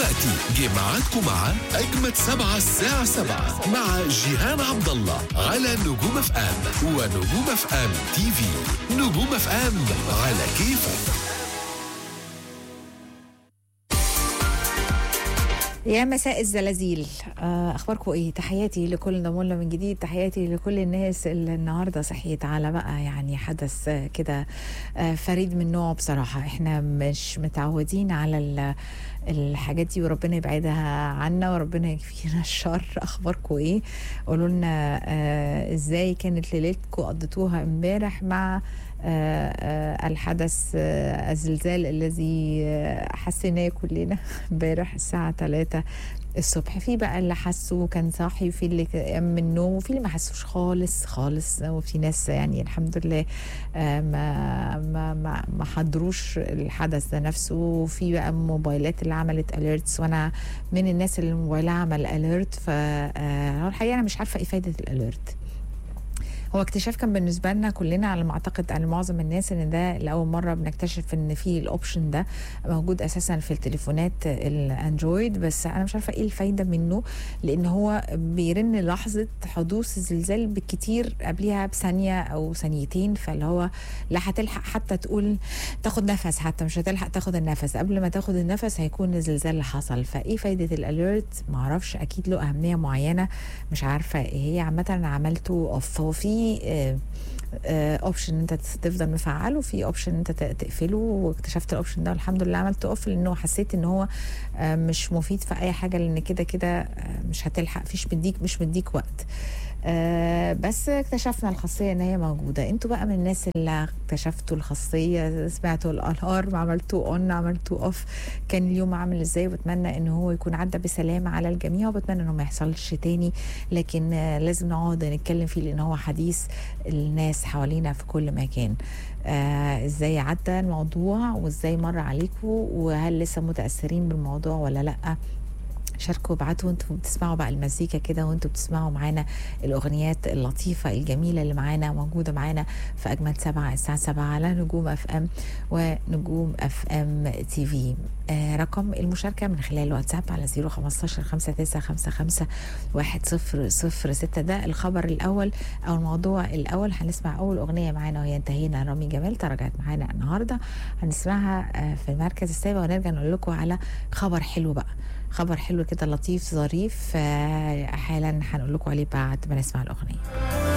دلوقتي جه ميعادكم مع أجمد سبعة الساعة سبعة مع جيهان عبد الله على نجوم اف ام ونجوم اف ام تي في نجوم اف ام على كيفك يا مساء الزلازل آه، اخباركم ايه تحياتي لكل ضمولنا من جديد تحياتي لكل الناس اللي النهارده صحيت على بقى يعني حدث آه، كده آه، فريد من نوعه بصراحه احنا مش متعودين على ال- الحاجات دي وربنا يبعدها عنا وربنا يكفينا الشر اخباركم ايه قولوا لنا آه، ازاي كانت ليلتكم قضيتوها امبارح مع آه، آه، الحدث آه، الزلزال الذي آه، حسيناه كلنا امبارح الساعة 3 الصبح في بقى اللي حسوا كان صاحي وفي اللي قام من النوم وفي اللي ما حسوش خالص خالص وفي ناس يعني الحمد لله آه، ما ما ما, ما حضروش الحدث ده نفسه وفي بقى موبايلات اللي عملت اليرتس وانا من الناس اللي موبايلها عمل اليرت فالحقيقه انا مش عارفه ايه فايده الاليرت هو اكتشاف كان بالنسبه لنا كلنا على ما اعتقد على معظم الناس ان ده لاول مره بنكتشف ان في الاوبشن ده موجود اساسا في التليفونات الاندرويد بس انا مش عارفه ايه الفايده منه لان هو بيرن لحظه حدوث الزلزال بالكتير قبلها بثانيه او ثانيتين فاللي هو لا هتلحق حتى تقول تاخد نفس حتى مش هتلحق تاخد النفس قبل ما تاخد النفس هيكون الزلزال اللي حصل فايه فايده الاليرت معرفش اكيد له اهميه معينه مش عارفه ايه هي عامه انا عملته اوف هو في اوبشن انت تفضل مفعله وفي اوبشن انت ت- تقفله واكتشفت الاوبشن ده والحمد لله عملته اوف لانه حسيت ان هو آه، مش مفيد في اي حاجه لان كده كده آه، مش هتلحق فيش مديك مش مديك وقت آه بس اكتشفنا الخاصيه ان هي موجوده انتوا بقى من الناس اللي اكتشفتوا الخاصيه سمعتوا الالارم عملتوه اون عملتوه اوف كان اليوم عامل ازاي وبتمنى ان هو يكون عدى بسلامه على الجميع وبتمنى انه ما يحصلش تاني لكن آه لازم نقعد نتكلم فيه لان هو حديث الناس حوالينا في كل مكان آه ازاي عدى الموضوع وازاي مر عليكم وهل لسه متاثرين بالموضوع ولا لا شاركوا ابعتوا وانتوا بتسمعوا بقى المزيكا كده وانتوا بتسمعوا معانا الاغنيات اللطيفه الجميله اللي معانا موجوده معانا في اجمل سبعه الساعه 7 على نجوم اف ام ونجوم اف ام تي في آه رقم المشاركه من خلال الواتساب على 015 5955 1006 ده الخبر الاول او الموضوع الاول هنسمع اول اغنيه معانا وهي انتهينا رامي جمال تراجعت معانا النهارده هنسمعها آه في المركز السابع ونرجع نقول لكم على خبر حلو بقى خبر حلو كده لطيف ظريف آه، حالا هنقول لكم عليه بعد ما نسمع الاغنيه